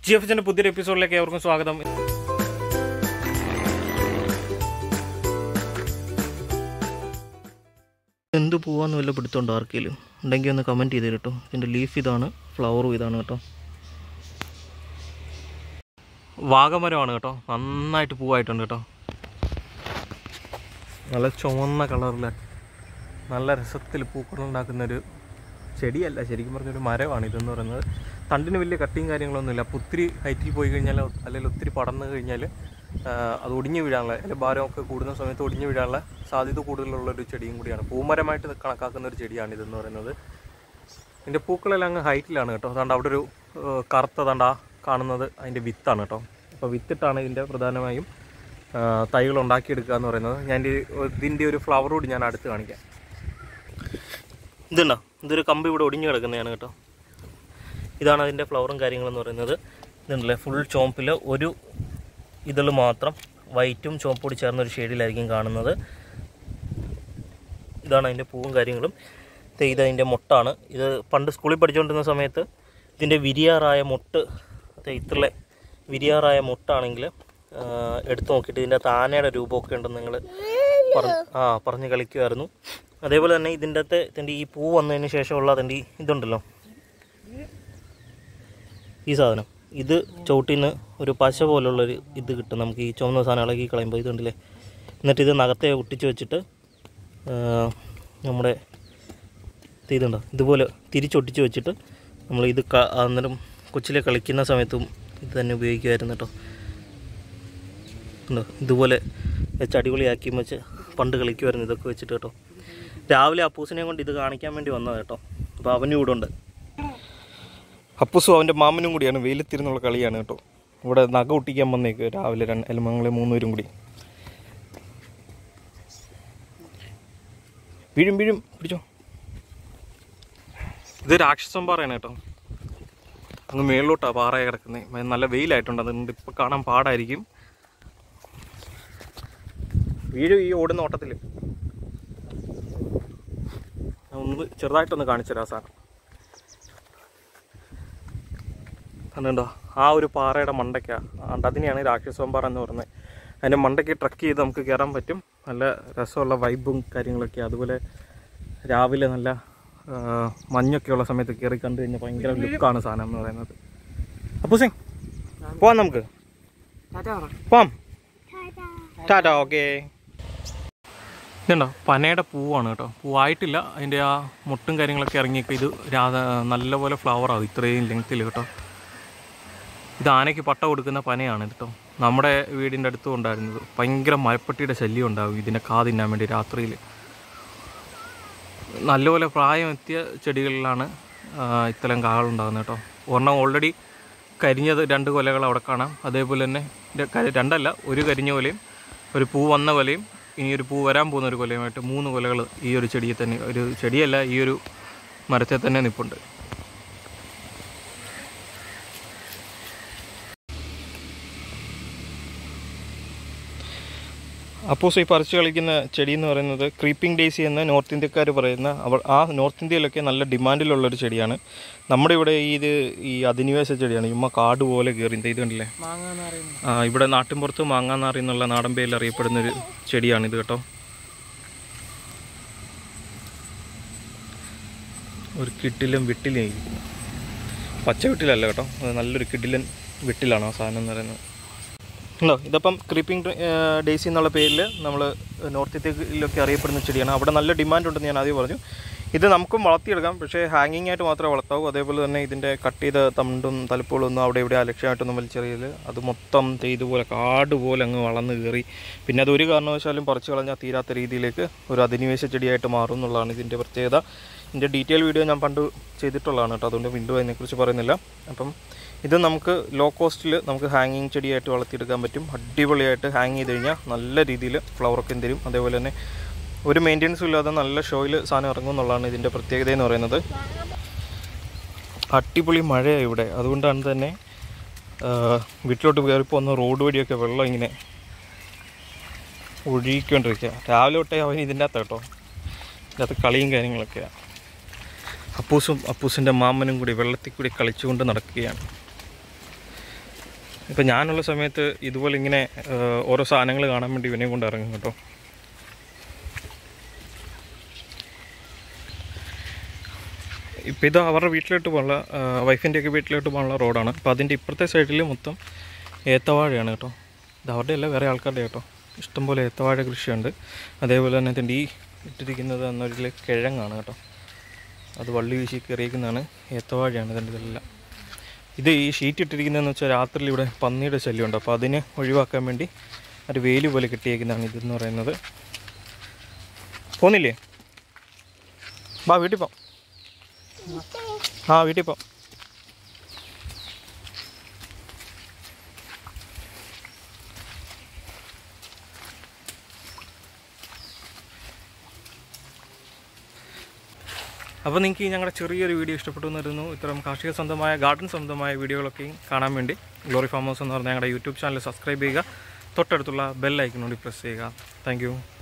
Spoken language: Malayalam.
ജി എഫ് എച്ചിൻ്റെ പുതിയൊരു എപ്പിസോഡിലേക്ക് ഏവർക്കും സ്വാഗതം എന്ത് പോവാന്ന് വല്ല പിടുത്തോണ്ടോ ആർക്കെങ്കിലും ഉണ്ടെങ്കിൽ ഒന്ന് കമൻറ്റ് ചെയ്ത് കേട്ടോ ഇതിൻ്റെ ലീഫ് ഇതാണ് ഫ്ലവറും ഇതാണ് കേട്ടോ വാഗമരമാണ് കേട്ടോ നന്നായിട്ട് പൂവായിട്ടുണ്ട് കേട്ടോ നല്ല ചുവന്ന കളറിൽ നല്ല രസത്തിൽ പൂക്കളുണ്ടാക്കുന്നൊരു ചെടിയല്ല ശരിക്കും പറഞ്ഞൊരു മരമാണ് ഇതെന്ന് പറയുന്നത് തണ്ടിന് വലിയ കട്ടിയും കാര്യങ്ങളൊന്നുമില്ല അപ്പോൾ ഒത്തിരി ഹൈറ്റിൽ പോയി കഴിഞ്ഞാൽ അല്ലെങ്കിൽ ഒത്തിരി പടർന്നു കഴിഞ്ഞാൽ അത് ഒടിഞ്ഞു വീഴാനുള്ള അല്ലെങ്കിൽ ഭാരമൊക്കെ കൂടുന്ന സമയത്ത് ഒടിഞ്ഞു വീഴാനുള്ള സാധ്യത കൂടുതലുള്ള ഒരു ചെടിയും കൂടിയാണ് പൂമരമായിട്ട് ഇത് കണക്കാക്കുന്ന ഒരു ചെടിയാണ് ഇതെന്ന് പറയുന്നത് ഇതിൻ്റെ പൂക്കളെല്ലാം അങ്ങ് ഹൈറ്റിലാണ് കേട്ടോ അതുകൊണ്ട് അവിടെ ഒരു ഏഹ്, കറുത്ത തണ്ട കാണുന്നത് അതിൻ്റെ വിത്താണ് കേട്ടോ അപ്പോൾ വിത്തിട്ടാണ് ഇതിൻ്റെ പ്രധാനമായും ആ, തൈകൾ ഉണ്ടാക്കിയെടുക്കുക എന്ന് പറയുന്നത് ഞാൻ ഇതിൻ്റെ- ഇതിൻ്റെ ഒരു ഫ്ലവർ കൂടി ഞാൻ അടുത്ത് കാണിക്കാം ഇതുണ്ടോ ഇതൊരു കമ്പ് ഇവിടെ ഒടിഞ്ഞു കിടക്കുന്നതാണ് കേട്ടോ ഇതാണ് അതിൻ്റെ ഫ്ലവറും കാര്യങ്ങളെന്ന് പറയുന്നത് ഇതുണ്ടല്ലേ ഫുൾ ചോപ്പിൽ ഒരു ഇതൾ മാത്രം വൈറ്റും ചുവപ്പോടി ചേർന്ന ഒരു ഷെയ്ഡിലായിരിക്കും കാണുന്നത് ഇതാണ് അതിൻ്റെ പൂവും കാര്യങ്ങളും ദേ ഇത് അതിൻ്റെ മൊട്ടാണ് ഇത് പണ്ട് സ്കൂളിൽ പഠിച്ചുകൊണ്ടിരുന്ന സമയത്ത് ഇതിൻ്റെ വിരിയാറായ മൊട്ട് ദേ ഇത്രലെ വിരിയാറായ മൊട്ടാണെങ്കിൽ എടുത്തു നോക്കിയിട്ട് ഇതിൻ്റെ താനയുടെ രൂപമൊക്കെ ഉണ്ടെന്ന് നിങ്ങൾ പറഞ്ഞ് ആ പറഞ്ഞ് കളിക്കുമായിരുന്നു അതേപോലെ തന്നെ ഇതിൻ്റെ അകത്ത് ഇതിൻ്റെ ഈ പൂ വന്നതിന് ശേഷമുള്ള അതിൻ്റെ ഈ ഇതുണ്ടല്ലോ ഈ സാധനം ഇത് ചവിട്ടിന്ന് ഒരു പശ പോലുള്ളൊരു ഇത് കിട്ടും നമുക്ക് ഈ ചുവന്ന സാധനം ഇളകി കളയുമ്പോൾ ഇതുണ്ടല്ലേ എന്നിട്ട് ഇത് നഖത്തെ ഒട്ടിച്ച് വെച്ചിട്ട് ആ, നമ്മുടെ ഇത് ഇതുണ്ടോ ഇതുപോലെ തിരിച്ചൊട്ടിച്ച് വെച്ചിട്ട് നമ്മൾ ഇത് ക അന്നേരം കൊച്ചിലെ കളിക്കുന്ന സമയത്തും ഇത് തന്നെ ഉപയോഗിക്കുമായിരുന്നു കേട്ടോ ഉണ്ടോ ഇതുപോലെ വെച്ച് അടിപൊളിയാക്കി വെച്ച് പണ്ട് കളിക്കുമായിരുന്നു ഇതൊക്കെ വെച്ചിട്ട് കേട്ടോ രാവിലെ അപ്പൂസിനെ കൊണ്ട് ഇത് കാണിക്കാൻ വേണ്ടി വന്നത് കേട്ടോ അപ്പോൾ അവനും ഇവിടെ ഉണ്ട് അപ്പൂസും അവൻ്റെ മാമനും കൂടിയാണ് വെയിലത്തിരുന്നുള്ള കളിയാണ് കേട്ടോ ഇവിടെ നഖ ഒട്ടിക്കാൻ വന്നേക്ക് രാവിലെ രണ്ട് അല്ല ഞങ്ങൾ മൂന്നുപേരും കൂടി വീഴും വീഴും പിടിച്ചോ ഇത് രാക്ഷസം പാറയാണ് കേട്ടോ അങ്ങ് മേളിലോട്ടാ പാറ കിടക്കുന്നത് നല്ല വെയിലായിട്ടുണ്ട് അതുകൊണ്ട് ഇപ്പം കാണാൻ പാടായിരിക്കും വീഴും ഈ ഓടുന്ന ഓട്ടത്തിൽ ഒന്ന് ചെറുതായിട്ടൊന്ന് കാണിച്ചുതരാം സാർ കണ്ടുണ്ടോ ആ ഒരു പാറയുടെ മണ്ടയ്ക്ക ആണ്ട് അതിനെയാണ് രാക്ഷസോമ്പാറ എന്ന് പറയുന്നത് അതിൻ്റെ മണ്ടയ്ക്ക് ട്രക്ക് ചെയ്ത് നമുക്ക് കയറാൻ പറ്റും നല്ല രസമുള്ള വൈബും കാര്യങ്ങളൊക്കെ അതുപോലെ രാവിലെ നല്ല ആ, മഞ്ഞൊക്കെ ഉള്ള സമയത്ത് കയറി കണ്ടു കഴിഞ്ഞാൽ ഭയങ്കര ലുക്കാണ് സാധനം എന്ന് പറയുന്നത് അപ്പൂ സിംഗ് പോവാം നമുക്ക് പോവാം ടാറ്റ ഓക്കെ ഇതുണ്ടോ പനയുടെ പൂവാണ് കേട്ടോ പൂവായിട്ടില്ല അതിൻ്റെ ആ മുട്ടും കാര്യങ്ങളൊക്കെ ഇറങ്ങിയപ്പോൾ ഇത് രാധ നല്ലപോലെ ഫ്ലവർ ആവും ഇത്രയും ലെങ്ത്തിൽ കേട്ടോ ഇത് ആനയ്ക്ക് പട്ട കൊടുക്കുന്ന പനയാണ് കേട്ടോ നമ്മുടെ വീടിൻ്റെ അടുത്തും ഉണ്ടായിരുന്നത് ഭയങ്കര മരപ്പട്ടിയുടെ ശല്യം ഉണ്ടാവും ഇതിനെ കാതിന്നാൻ വേണ്ടി രാത്രിയിൽ നല്ലപോലെ പ്രായം എത്തിയ ചെടികളിലാണ് ആ, ഇത്തരം കാകളുണ്ടാകുന്നത് കേട്ടോ ഒരെണ്ണം ഓൾറെഡി കരിഞ്ഞത് രണ്ട് കൊലകൾ അവിടെ കാണാം അതേപോലെ തന്നെ ര- ക- രണ്ടല്ല ഒരു കരിഞ്ഞ കൊലയും ഒരു പൂ വന്ന കൊലയും ഇനി ഒരു പൂ വരാൻ പോകുന്ന ഒരു കൊലയുമായിട്ട് മൂന്ന് കൊലകൾ ഈ ഒരു ചെടിയിൽ തന്നെ ഒരു ചെടിയല്ല ഈ ഒരു മരത്തെ തന്നെ നിൽപ്പുണ്ട് അപ്പോസ് ഈ പറിച്ച് കളിക്കുന്ന ചെടി എന്ന് പറയുന്നത് ക്രീപ്പിംഗ് ഡേസി എന്ന് നോർത്ത് ഇന്ത്യക്കാർ പറയുന്ന അവ ആ നോർത്ത് ഇന്ത്യയിലൊക്കെ നല്ല ഡിമാൻഡിലുള്ളൊരു ചെടിയാണ് നമ്മുടെ ഇവിടെ ഈ ഇത് ഈ അധിനിവേശ ചെടിയാണ് ചുമ്മാ കാട് പോലെ കയറി ഇത് കണ്ടില്ലേ ആ ഇവിടെ നാട്ടിൻപുറത്ത് മാങ്ങാനാറി എന്നുള്ള നാടൻ പേരിൽ അറിയപ്പെടുന്ന ഒരു ചെടിയാണ് ഇത് കേട്ടോ ഒരു കിട്ടിലും വിട്ടിലും പച്ച വിട്ടിലല്ല കേട്ടോ അത് നല്ലൊരു കിടിലൻ വിട്ടിലാണ് ആ സാധനം എന്ന് പറയുന്നത് ഉണ്ടോ ഇതിപ്പം ക്രീപ്പിംഗ് ഡേസി എന്നുള്ള പേരിൽ നമ്മൾ നോർത്ത് ഇന്ത്യയിലൊക്കെ അറിയപ്പെടുന്ന ചെടിയാണ് അവിടെ നല്ല ഡിമാൻഡ് ഉണ്ടെന്ന് ഞാൻ ആദ്യം പറഞ്ഞു ഇത് നമുക്കും വളർത്തിയെടുക്കാം പക്ഷേ ഹാങ്ങിങ് ആയിട്ട് മാത്രമേ വളർത്താവൂ അതേപോലെ തന്നെ ഇതിൻ്റെ കട്ട് ചെയ്ത തണ്ടും തലപ്പുകളും ഒന്നും അവിടെ ഇവിടെ അലക്ഷ്യമായിട്ടൊന്നും വലിച്ചെറിയൽ അത് മൊത്തം ദേ ഇതുപോലെ കാട് പോലെ അങ്ങ് വളർന്ന് കയറി പിന്നെ അത് ഒരു കാരണവശാലും പറിച്ചു കളഞ്ഞാൽ തീരാത്ത രീതിയിലേക്ക് ഒരു അധിനിവേശ ചെടിയായിട്ട് മാറും എന്നുള്ളതാണ് ഇതിൻ്റെ പ്രത്യേകത ഇതിൻ്റെ ഡീറ്റെയിൽ വീഡിയോ ഞാൻ പണ്ട് ചെയ്തിട്ടുള്ളതാണ് കേട്ടോ അതുകൊണ്ട് വീണ്ടും അതിനെക്കുറിച്ച് പറയുന്നില്ല അപ്പം ഇത് നമുക്ക് ലോ കോസ്റ്റിൽ നമുക്ക് ഹാങ്ങിങ് ചെടിയായിട്ട് വളർത്തിയെടുക്കാൻ പറ്റും അടിപൊളിയായിട്ട് ഹാങ് ചെയ്ത് കഴിഞ്ഞാൽ നല്ല രീതിയിൽ ഫ്ലവറൊക്കെ തരും അതേപോലെ തന്നെ ഒരു മെയിൻ്റെനൻസും ഇല്ലാതെ നല്ല ഷോയിൽ സാധനം ഇറങ്ങും എന്നുള്ളതാണ് ഇതിൻ്റെ പ്രത്യേകത എന്ന് പറയുന്നത് അടിപൊളി മഴയാണ് ഇവിടെ അതുകൊണ്ടാണ് തന്നെ ആ, വീട്ടിലോട്ട് കയറി പോകുന്ന റോഡ് വഴിയൊക്കെ വെള്ളം ഇങ്ങനെ ഒഴുകിക്കൊണ്ടിരിക്കുക രാവിലെ തൊട്ടേ അവൻ ഇതിൻ്റെ അകത്ത് കേട്ടോ ഇതിൻ്റെ അകത്ത് കളിയും കാര്യങ്ങളൊക്കെയാണ് അപ്പൂസും അപ്പൂസിൻ്റെ മാമനും കൂടി വെള്ളത്തിൽ കൂടി കളിച്ചുകൊണ്ട് നടക്കുകയാണ് ഇപ്പം ഞാനുള്ള സമയത്ത് ഇതുപോലെ ഇങ്ങനെ ആ, ഓരോ സാധനങ്ങൾ കാണാൻ വേണ്ടി ഇവനെയും കൊണ്ട് ഇറങ്ങും കേട്ടോ ഇപ്പം ഇത് അവരുടെ വീട്ടിലോട്ട് പോകാനുള്ള വൈഫിൻ്റെ ഒക്കെ വീട്ടിലോട്ട് പോകാനുള്ള റോഡാണ് അപ്പോൾ അതിൻ്റെ ഇപ്പുറത്തെ സൈഡിൽ മൊത്തം ഏത്തവാഴയാണ് കേട്ടോ ഇത് അവരുടെ അല്ല വേറെ ആൾക്കാരുടെ കേട്ടോ ഇഷ്ടംപോലെ ഏത്തവാഴ കൃഷിയുണ്ട് അതേപോലെ തന്നെ ഇതിൻ്റെ ഈ ഇട്ടിരിക്കുന്നത് എന്നൊരു കിഴങ്ങാണ് കേട്ടോ അത് വള്ളി വീശി കയറിയിരിക്കുന്നതാണ് ഏത്തവാഴയാണ് ഇതിൻ്റെ ഇതെല്ലാം ഇത് ഈ ഷീറ്റ് ഇട്ടിരിക്കുന്നതെന്ന് വെച്ചാൽ രാത്രിയിൽ ഇവിടെ പന്നിയുടെ ശല്യമുണ്ട് അപ്പോൾ അതിനെ ഒഴിവാക്കാൻ വേണ്ടി ഒരു വേലി പോലെ കെട്ടിയേക്കുന്നതാണ് ഇതെന്ന് പറയുന്നത് പോന്നില്ലേ ബാ വീട്ടിൽ പോം ആ വീട്ടിൽ പോം അപ്പോൾ നിങ്ങൾക്ക് ഈ ഞങ്ങളുടെ ചെറിയൊരു വീഡിയോ ഇഷ്ടപ്പെട്ടു എന്നിരുന്നു ഇത്തരം കാർഷിക സ്വന്തമായ ഗാർഡൻ സ്വന്തമായ വീഡിയോകളൊക്കെയും കാണാൻ വേണ്ടി ഗ്ലോറി ഫാമേഴ്സ് എന്ന് പറഞ്ഞ ഞങ്ങളുടെ യൂട്യൂബ് ചാനൽ സബ്സ്ക്രൈബ് ചെയ്യുക തൊട്ടടുത്തുള്ള ബെൽ ഐക്കൺ കൂടി പ്രസ് ചെയ്യുക താങ്ക്